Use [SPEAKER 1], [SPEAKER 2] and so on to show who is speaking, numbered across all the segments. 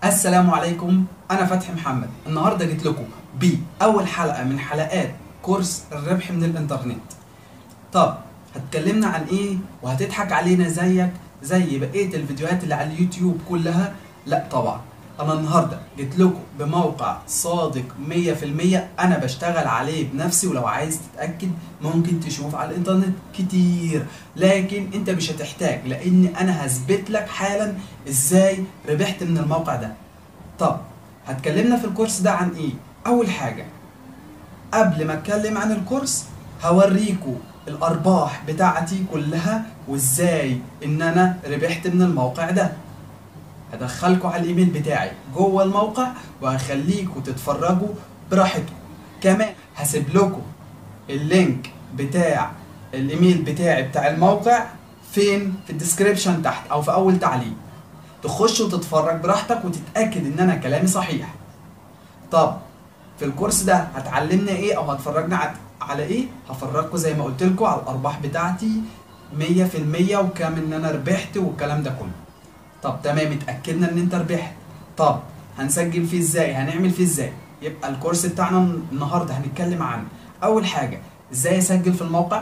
[SPEAKER 1] السلام عليكم انا فتحي محمد النهارده جيت لكم باول حلقه من حلقات كورس الربح من الانترنت طب هتكلمنا عن ايه وهتضحك علينا زيك زي بقيه الفيديوهات اللي على اليوتيوب كلها لا طبعا انا النهارده جيت لكم بموقع صادق 100% انا بشتغل عليه بنفسي ولو عايز تتاكد ممكن تشوف على الانترنت كتير لكن انت مش هتحتاج لان انا هثبت لك حالا ازاي ربحت من الموقع ده طب هتكلمنا في الكورس ده عن ايه اول حاجه قبل ما اتكلم عن الكورس هوريكم الارباح بتاعتي كلها وازاي ان انا ربحت من الموقع ده هدخلكم على الايميل بتاعي جوه الموقع وهخليكم تتفرجوا براحتكم كمان هسيب لكم اللينك بتاع الايميل بتاعي بتاع الموقع فين في الديسكريبشن تحت او في اول تعليق تخش وتتفرج براحتك وتتاكد ان انا كلامي صحيح طب في الكورس ده هتعلمنا ايه او هتفرجنا على ايه هفرجكم زي ما قلت لكم على الارباح بتاعتي 100% وكام ان انا ربحت والكلام ده كله طب تمام اتاكدنا ان انت ربحت طب هنسجل فيه ازاي هنعمل فيه ازاي يبقى الكورس بتاعنا النهارده هنتكلم عن اول حاجه ازاي اسجل في الموقع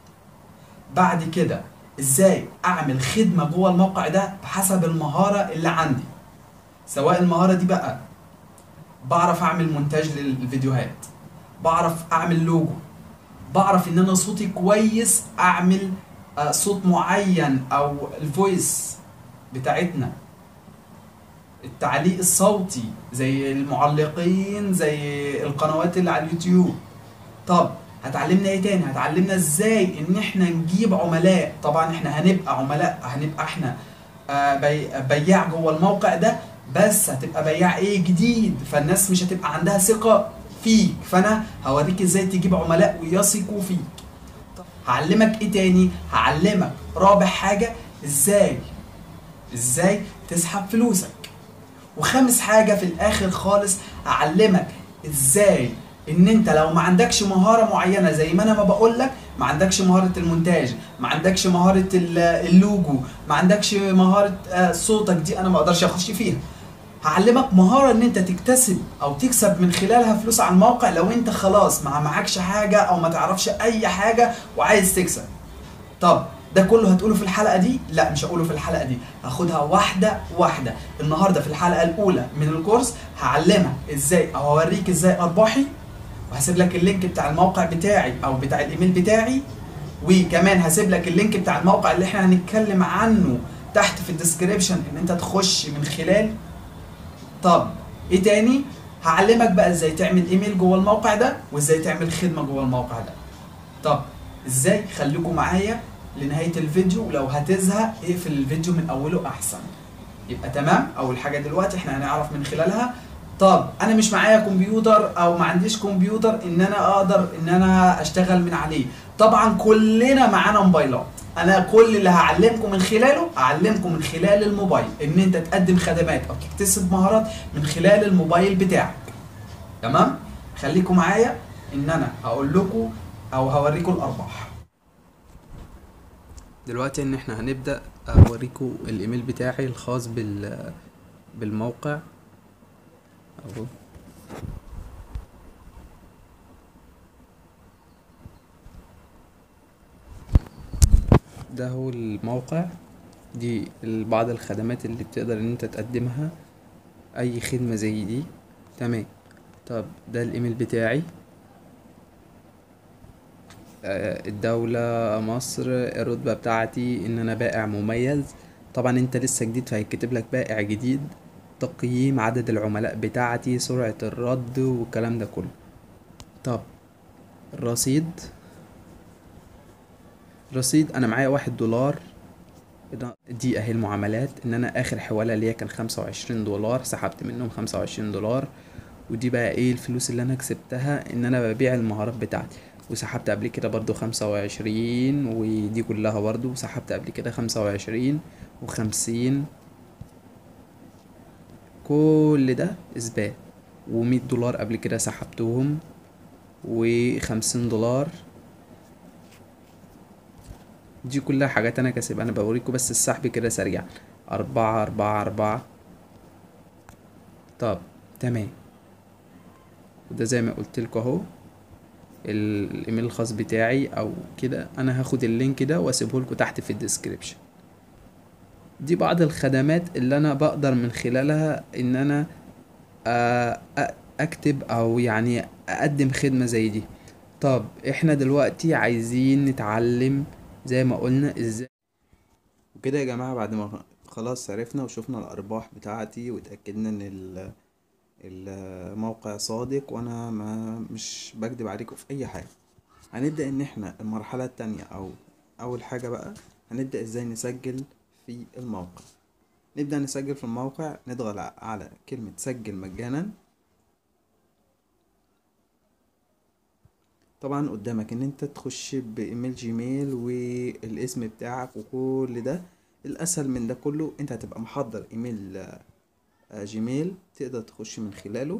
[SPEAKER 1] بعد كده ازاي اعمل خدمه جوه الموقع ده بحسب المهاره اللي عندي سواء المهاره دي بقى بعرف اعمل مونتاج للفيديوهات بعرف اعمل لوجو بعرف ان انا صوتي كويس اعمل صوت معين او الفويس بتاعتنا التعليق الصوتي زي المعلقين زي القنوات اللي على اليوتيوب طب هتعلمنا ايه تاني هتعلمنا ازاي ان احنا نجيب عملاء طبعا احنا هنبقى عملاء هنبقى احنا بي بياع جوه الموقع ده بس هتبقى بياع ايه جديد فالناس مش هتبقى عندها ثقه فيك فانا هوريك ازاي تجيب عملاء ويثقوا فيك هعلمك ايه تاني هعلمك رابع حاجه ازاي ازاي تسحب فلوسك وخامس حاجه في الاخر خالص هعلمك ازاي ان انت لو ما عندكش مهاره معينه زي ما انا ما بقول لك ما عندكش مهاره المونتاج ما عندكش مهاره اللوجو ما عندكش مهاره صوتك دي انا ما اقدرش اخش فيها هعلمك مهاره ان انت تكتسب او تكسب من خلالها فلوس على الموقع لو انت خلاص ما معكش حاجه او ما تعرفش اي حاجه وعايز تكسب طب ده كله هتقوله في الحلقه دي لا مش هقوله في الحلقه دي هاخدها واحده واحده النهارده في الحلقه الاولى من الكورس هعلمك ازاي او هوريك ازاي ارباحي وهسيب لك اللينك بتاع الموقع بتاعي او بتاع الايميل بتاعي وكمان هسيب لك اللينك بتاع الموقع اللي احنا هنتكلم عنه تحت في الديسكريبشن ان انت تخش من خلال طب ايه تاني هعلمك بقى ازاي تعمل ايميل جوه الموقع ده وازاي تعمل خدمه جوه الموقع ده طب ازاي خليكم معايا لنهايه الفيديو ولو هتزهق اقفل الفيديو من اوله احسن يبقى تمام اول حاجه دلوقتي احنا هنعرف من خلالها طب انا مش معايا كمبيوتر او ما عنديش كمبيوتر ان انا اقدر ان انا اشتغل من عليه طبعا كلنا معانا موبايلات انا كل اللي هعلمكم من خلاله اعلمكم من خلال الموبايل ان انت تقدم خدمات او تكتسب مهارات من خلال الموبايل بتاعك تمام خليكم معايا ان انا هقول لكم او هوريكم الارباح دلوقتي ان احنا هنبدا اوريكم الايميل بتاعي الخاص بال بالموقع اهو ده هو الموقع دي بعض الخدمات اللي بتقدر ان انت تقدمها اي خدمة زي دي تمام طب ده الايميل بتاعي الدولة مصر الرتبة بتاعتي ان انا بائع مميز طبعا انت لسه جديد فهيكتب لك بائع جديد تقييم عدد العملاء بتاعتي سرعة الرد والكلام ده كله طب الرصيد رصيد انا معايا واحد دولار دي اهي المعاملات ان انا اخر حوالة ليا كان خمسة وعشرين دولار سحبت منهم خمسة وعشرين دولار ودي بقى ايه الفلوس اللي انا كسبتها ان انا ببيع المهارات بتاعتي وسحبت قبل كده برضو خمسة وعشرين ودي كلها برضو وسحبت قبل كده خمسة وعشرين وخمسين كل ده اثبات ومية دولار قبل كده سحبتهم وخمسين دولار دي كلها حاجات انا كاسبها انا بوريكم بس السحب كده سريع أربعة أربعة أربعة طب تمام وده زي ما قلت لكم اهو ال- الايميل الخاص بتاعي او كده انا هاخد اللينك ده واسيبه لكم تحت في الديسكريبشن دي بعض الخدمات اللي انا بقدر من خلالها ان انا آه، أ- اكتب او يعني اقدم خدمة زي دي طب احنا دلوقتي عايزين نتعلم زي ما قلنا ازاي وكده يا جماعة بعد ما خلاص عرفنا وشفنا الارباح بتاعتي وتأكدنا ان ال- الموقع صادق وانا ما مش بكدب عليكم في اي حاجة هنبدأ ان احنا المرحلة التانية او اول حاجة بقى هنبدأ ازاي نسجل في الموقع نبدأ نسجل في الموقع نضغط على كلمة سجل مجانا طبعا قدامك ان انت تخش بايميل جيميل والاسم بتاعك وكل ده الاسهل من ده كله انت هتبقى محضر ايميل آه، آه، جيميل تقدر تخش من خلاله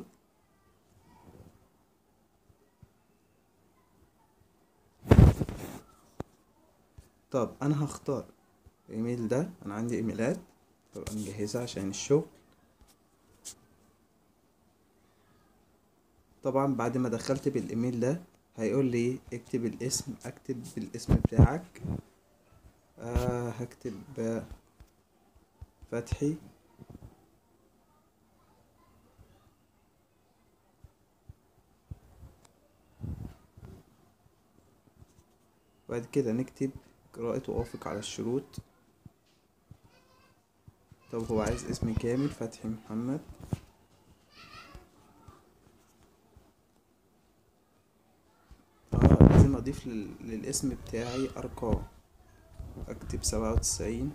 [SPEAKER 1] طب انا هختار الايميل ده انا عندي ايميلات ببقى مجهزها عشان الشغل طبعا بعد ما دخلت بالايميل ده هيقول لي اكتب الاسم اكتب بالاسم بتاعك آه هكتب آه، فتحي بعد كده نكتب قراءة وافق على الشروط طب هو عايز اسم كامل فتحي محمد اه لازم اضيف لل... للاسم بتاعي ارقام اكتب سبعة وتسعين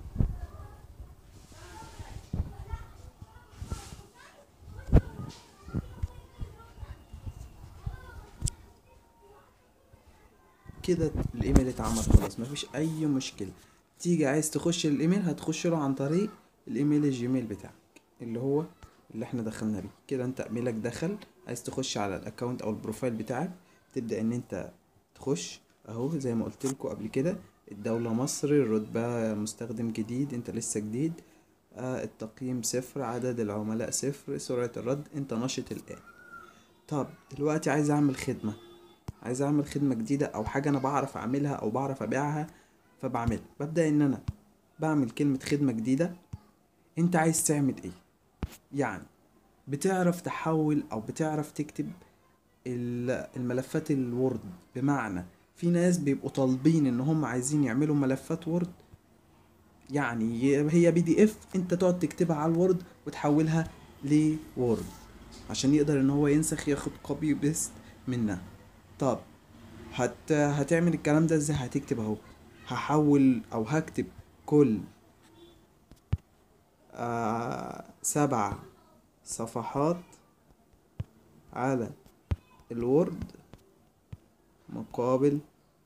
[SPEAKER 1] كده الايميل اتعمل خلاص مفيش اي مشكلة تيجي عايز تخش الايميل هتخش له عن طريق الايميل الجيميل بتاعك اللي هو اللي احنا دخلنا بيه كده انت ايميلك دخل عايز تخش على الاكونت او البروفايل بتاعك تبدأ ان انت تخش اهو زي ما قلت لكم قبل كده الدولة مصر الرتبة مستخدم جديد انت لسه جديد آه التقييم صفر عدد العملاء صفر سرعة الرد انت نشط الان طب دلوقتي عايز اعمل خدمة عايز اعمل خدمة جديدة او حاجة انا بعرف اعملها او بعرف ابيعها فبعملها ببدأ ان انا بعمل كلمة خدمة جديدة انت عايز تعمل ايه يعني بتعرف تحول او بتعرف تكتب ال- الملفات الوورد بمعنى في ناس بيبقوا طالبين ان هم عايزين يعملوا ملفات وورد يعني ي- هي بي دي اف انت تقعد تكتبها على الوورد وتحولها لوورد عشان يقدر ان هو ينسخ ياخد كوبي بيست منها طب هت هتعمل الكلام ده ازاي هتكتب اهو هحول او هكتب كل آه سبع صفحات على الوورد مقابل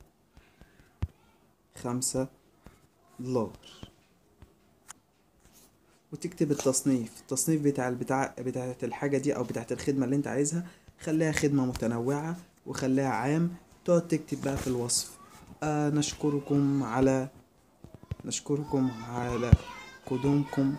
[SPEAKER 1] خمسة دولار وتكتب التصنيف التصنيف بتاع البتاع بتاعة الحاجة دي أو بتاعة الخدمة اللي أنت عايزها خليها خدمة متنوعة وخليها عام تقعد تكتب بقى في الوصف آه نشكركم على نشكركم على قدومكم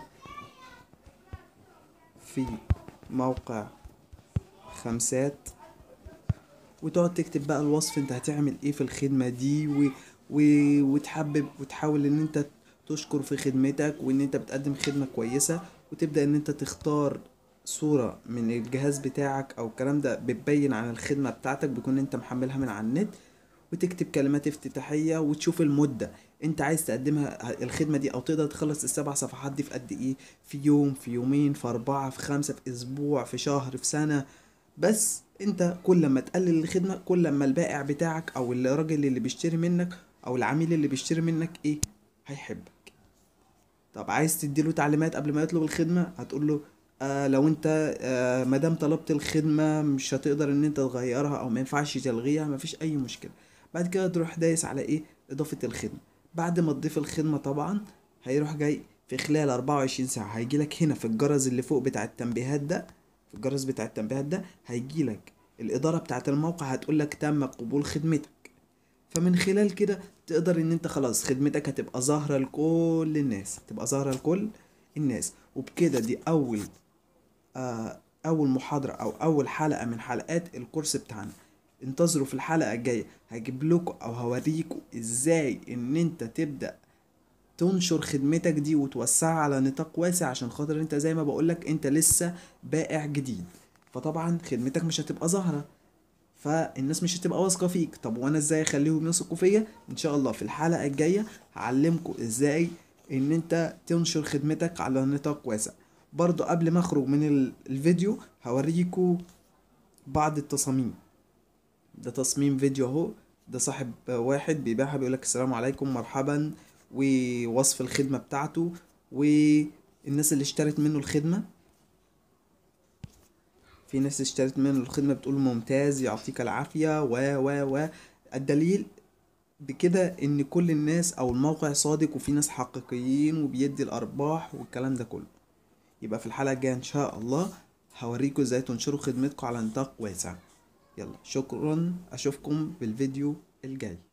[SPEAKER 1] في موقع خمسات وتقعد تكتب بقى الوصف انت هتعمل ايه في الخدمة دي و... و... وتحبب وتحاول ان انت تشكر في خدمتك وان انت بتقدم خدمة كويسة وتبدأ ان انت تختار صورة من الجهاز بتاعك او الكلام ده بتبين عن الخدمة بتاعتك بيكون انت محملها من على النت وتكتب كلمات افتتاحية وتشوف المدة انت عايز تقدمها الخدمة دي او تقدر تخلص السبع صفحات دي في قد ايه في يوم في يومين في اربعة في خمسة في اسبوع في شهر في سنة بس انت كل ما تقلل الخدمة كل ما البائع بتاعك او الراجل اللي بيشتري منك او العميل اللي بيشتري منك ايه هيحبك طب عايز تديله تعليمات قبل ما يطلب الخدمة هتقول له آه لو انت آه مادام طلبت الخدمة مش هتقدر ان انت تغيرها او ما ينفعش تلغيها مفيش اي مشكلة بعد كده تروح دايس على ايه اضافة الخدمة بعد ما تضيف الخدمة طبعا هيروح جاي في خلال 24 ساعة هيجيلك هنا في الجرس اللي فوق بتاع التنبيهات ده في الجرس بتاع التنبيهات ده هيجيلك الإدارة بتاعة الموقع هتقولك تم قبول خدمتك فمن خلال كده تقدر ان انت خلاص خدمتك هتبقى ظاهرة لكل الناس تبقى ظاهرة لكل الناس وبكده دي اول آه، اول محاضرة او اول حلقة من حلقات الكورس بتاعنا انتظروا في الحلقة الجاية هجيب لكم او هوريكم ازاي ان انت تبدأ تنشر خدمتك دي وتوسعها على نطاق واسع عشان خاطر انت زي ما بقولك انت لسه بائع جديد فطبعا خدمتك مش هتبقى ظاهرة فالناس مش هتبقى واثقة فيك طب وانا ازاي اخليهم يثقوا فيا ان شاء الله في الحلقة الجاية هعلمكم ازاي ان انت تنشر خدمتك على نطاق واسع برضو قبل ما اخرج من ال- الفيديو هوريكم بعض التصاميم ده تصميم فيديو اهو ده صاحب واحد بيبيعها بيقولك السلام عليكم مرحبا ووصف الخدمة بتاعته والناس اللي اشترت منه الخدمة في ناس اشترت منه الخدمة بتقول ممتاز يعطيك العافية و و و الدليل بكده ان كل الناس او الموقع صادق وفي ناس حقيقيين وبيدي الارباح والكلام ده كله يبقى في الحلقة الجاية ان شاء الله هوريكم ازاي تنشروا خدمتكم على نطاق واسع يلا شكرا اشوفكم في الفيديو الجاي